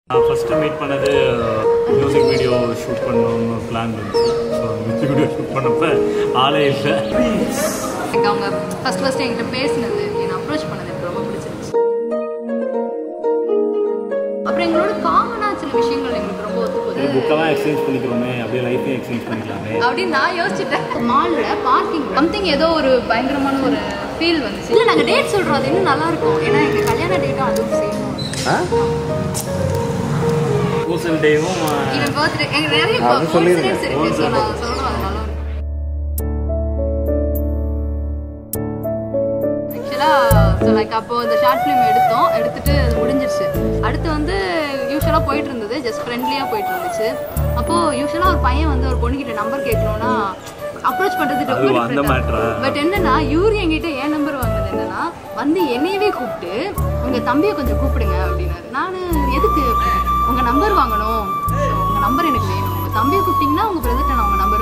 நான் first meet பண்ணது music video shoot பண்ணணும்னு பிளான் இருந்துச்சு ஸோ மியூசிக் வீடியோ ஷூட் பண்ணப்ப ஆளே இல்லை எனக்கு அவங்க ஃபர்ஸ்ட் ஃபர்ஸ்ட் என்கிட்ட பேசினது என்னை அப்ரோச் பண்ணது எனக்கு ரொம்ப பிடிச்சிருந்துச்சு அப்புறம் எங்களோட காமனாக சில விஷயங்கள் எங்களுக்கு ரொம்ப ஒத்து போகுது புக்கெல்லாம் எக்ஸ்சேஞ்ச் பண்ணிக்கிறோமே அப்படியே லைஃபையும் எக்ஸ்சேஞ்ச் பண்ணிக்கலாமே அப்படின்னு நான் யோசிச்சுட்டேன் மாலில் பார்க்கிங் சம்திங் ஏதோ ஒரு பயங்கரமான ஒரு ஃபீல் வந்துச்சு இல்லை நாங்கள் டேட் சொல்கிறோம் அது இன்னும் நல்லா இருக்கும் ஏன்னா எங்கள் கல்யாண டேட்டும் அதுவும் சேரும் பூசல் டேவும் இவன் பர்த்டே எங்க நிறைய அது சொல்லிருங்க. coincidence இருக்கு ஸோ நான் சொல்கிறோம் அது நல்லா இருக்கும் ஆக்சுவலாக ஸோ லைக் அப்போ இந்த ஷார்ட் ஃபிலிம் எடுத்தோம் எடுத்துட்டு அது முடிஞ்சிருச்சு அடுத்து வந்து யூஸ்வலாக போயிட்டு இருந்தது ஜஸ்ட் ஃப்ரெண்ட்லியாக போயிட்டு இருந்துச்சு அப்போது யூஸ்வலாக ஒரு பையன் வந்து ஒரு பொண்ணுகிட்ட நம்பர் கேட்கணும்னா அப்ரோச் பண்ணுறது அது அந்த matter ஆ? பட் என்னன்னா இவரு என்கிட்ட என் நம்பர் வாங்கினது என்னன்னா வந்து என்னையவே கூப்பிட்டு உங்க தம்பியை கொஞ்சம் கூப்பிடுங்க அப்படின்னாரு நான் எதுக்கு உங்க நம்பர் வாங்கணும் So, உங்க நம்பர் எனக்கு வேணும் உங்க தம்பியை கூப்பிட்டீங்கன்னா உங்க பிரதர்ட்ட நான் உங்க நம்பர்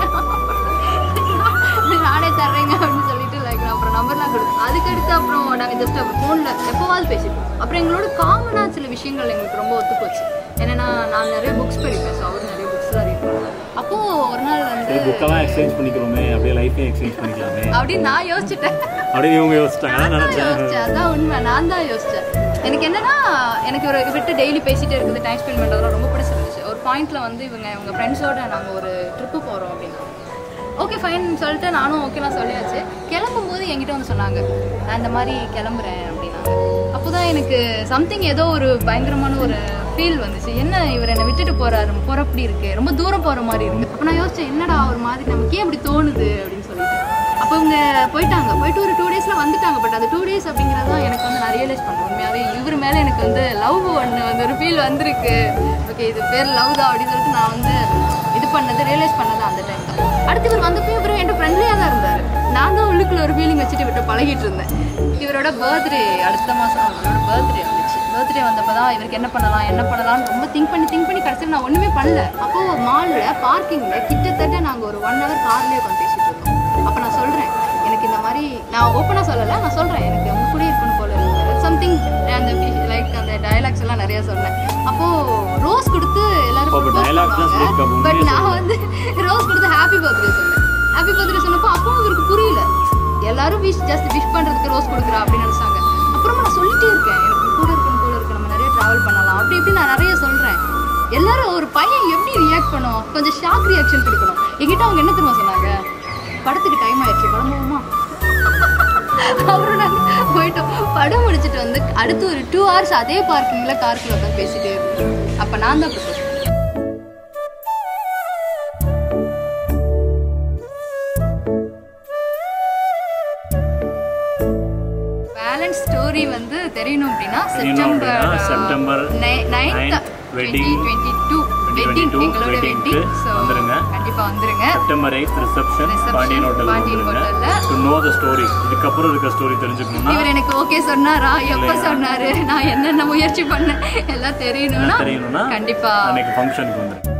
வாங்கிப்பேன் நானே தர்றேங்க அப்படின்னு சொல்லிட்டு லைக் அப்புறம் நம்பர்லாம் கொடுத்தேன் அதுக்கடுத்து அப்புறம் நாங்கள் ஜஸ்ட் அப்புறம் ஃபோனில் எப்போவாது பேசிப்போம் அப்புறம் எங்களோட காமனாக சில விஷயங்கள் எங்களுக்கு ரொம்ப ஒத்து போச்சு என்னன்னா நான் நிறைய புக்ஸ் படிப்பேன் ஸோ அவர் நிறைய புக்ஸ்லாம் ரீட் பண்ணுவார் அப்போது ஒரு நாள் வந்து சரி புக்கெல்லாம் எக்ஸ்சேஞ்ச் பண்ணிக்கிறோமே அப்படியே லைஃபையும் எக்ஸ்சேஞ்ச் பண்ணிக்கலாமே அப்படின்னு நான் யோசிச்சுட்டேன் அப்படியே இவங்க யோசிச்சிட்டாங்க அதான் நான் தான் நினச்சேன் யோசிச்சேன் அதான் உண்மை நான் தான் யோசிச்சேன் எனக்கு என்னன்னா எனக்கு ஒரு விட்டு டெய்லி பேசிட்டே இருக்குது டைம் ஸ்பெண்ட் பண்ணுறதுலாம் ரொம்ப பிடிச்சிருந்துச்சு ஒரு பாயிண்ட்ல வந்து இவங்க இவங்க ஃப்ரெண்ட்ஸோட நாங்கள் ஒரு ட்ரிப்பு போகிறோம் அப்படின்னா ஓகே ஃபைன் சொல்லிட்டு நானும் ஓகேலாம் சொல்லியாச்சு கிளம்பும் போது என்கிட்ட வந்து சொன்னாங்க நான் இந்த மாதிரி கிளம்புறேன் அப்படின்னாங்க அப்போதான் எனக்கு சம்திங் ஏதோ ஒரு பயங்கரமான ஒரு ஃபீல் வந்துச்சு என்ன இவர் என்னை விட்டுட்டு போறாரு போறப்படி இருக்கு ரொம்ப தூரம் போற மாதிரி இருக்கு அப்போ நான் யோசிச்சேன் என்னடா ஒரு மாதிரி நமக்கு ஏன் இப்படி தோணுது அப்படின்னு சொல்லிட்டு அப்போ இவங்க போயிட்டாங்க போயிட்டு ஒரு டூ டேஸில் வந்துட்டாங்க பட் அந்த டூ டேஸ் அப்படிங்கிறது தான் எனக்கு வந்து நான் ரியலைஸ் பண்ணேன் உண்மையாகவே இவர் மேலே எனக்கு வந்து லவ் ஒன்று வந்து ஒரு ஃபீல் வந்திருக்கு ஓகே இது பேர் லவ் தான் அப்படின்னு சொல்லிட்டு நான் வந்து இது பண்ணது ரியலைஸ் பண்ணது அந்த டைம் தான் அடுத்து இவர் வந்தப்போ இவர் என்கிட்ட ஃப்ரெண்ட்லியாக தான் இருந்தார் நான் தான் உள்ளுக்குள்ள ஒரு ஃபீலிங் வச்சுட்டு விட்டு பழகிட்டு இருந்தேன் இவரோட பர்த்டே அடுத்த மாதம் அவரோட பர்த்டே வந்துச்சு பர்த்டே வந்தப்போ தான் இவருக்கு என்ன பண்ணலாம் என்ன பண்ணலாம்னு ரொம்ப திங்க் பண்ணி திங்க் பண்ணி கடைசியில் நான் ஒன்றுமே பண்ணல அப்போது மாலில் பார்க்கிங்கில் கிட்டத்தட்ட நாங்கள் ஒரு ஒன் ஹவர் கார்லேயே உட்காந்து பேசிட்டு இருந்தோம் அப்போ நான் சொல்கிறேன் எனக்கு இந்த மாதிரி நான் ஓப்பனாக சொல்லலை நான் சொல்கிறேன் எனக்கு உங்க கூட இருக்கணும் போல இருக்கு சம்திங் அந்த லைக் அந்த டயலாக்ஸ் எல்லாம் நிறைய சொன்னேன் அப்போது ரோஸ் கொடுத்து எல்லாரும் அப்போ dialogue தான் சொல்லியிருக்கா, உண்மையை பட் நான் வந்து ரோஸ் கொடுத்து ஹாப்பி பர்த்டே சொன்னேன் ஹாப்பி பர்த்டே சொன்னப்போ அப்பவும் இவருக்கு புரியல எல்லாரும் விஷ் ஜஸ்ட் விஷ் பண்ணுறதுக்கு ரோஸ் கொடுக்குறா அப்படின்னு நினச்சாங்க அப்புறமா நான் சொல்லிட்டே இருக்கேன் எனக்கு கூட இருக்கணும் போல இருக்கு நம்ம நிறைய ட்ராவல் பண்ணலாம் அப்படி இப்படி நான் நிறைய சொல்கிறேன் எல்லாரும் ஒரு பையன் எப்படி ரியாக்ட் பண்ணும் கொஞ்சம் ஷாக் ரியாக்ஷன் கொடுக்கணும் என்கிட்ட அவங்க என்ன தெரியுமா சொன்னாங்க படத்துக்கு டைம் ஆயிடுச்சு கிளம்புவோமா அப்புறம் நாங்கள் போயிட்டோம் படம் முடிச்சிட்டு வந்து அடுத்து ஒரு டூ ஹவர்ஸ் அதே பார்க்கிங்கில் காருக்குள்ள உட்காந்து பேசிட்டே இருந்தோம் அப்போ நான் தான் ப்ரிப்போஸ் பேலன்ஸ் ஸ்டோரி வந்து தெரியணும் அப்படின்னா தெரியணும் செப்டம்பர் அப்படின்னா September ninth 9th twenty wedding. Twenty two wedding 2022 எங்களோட wedding க்கு வெட்டிங் ஸோ வந்துருங்க. கண்டிப்பாக வந்துருங்க September eight reception Reception, Pandian hotel Pandian வந்துருங்க hotel ல. டு நோ த ஸ்டோரி இதுக்கப்புறம் இருக்க ஸ்டோரி தெரிஞ்சுக்கணும்னா இவர் எனக்கு ஓகே சொன்னாரா எப்போ சொன்னாரு நான் என்னென்ன முயற்சி பண்ணேன் எல்லாம் தெரியணும்னா தெரியணும்னா கண்டிப்பா அன்னைக்கு ஃபங்க்ஷனுக்கு வந்துருங்க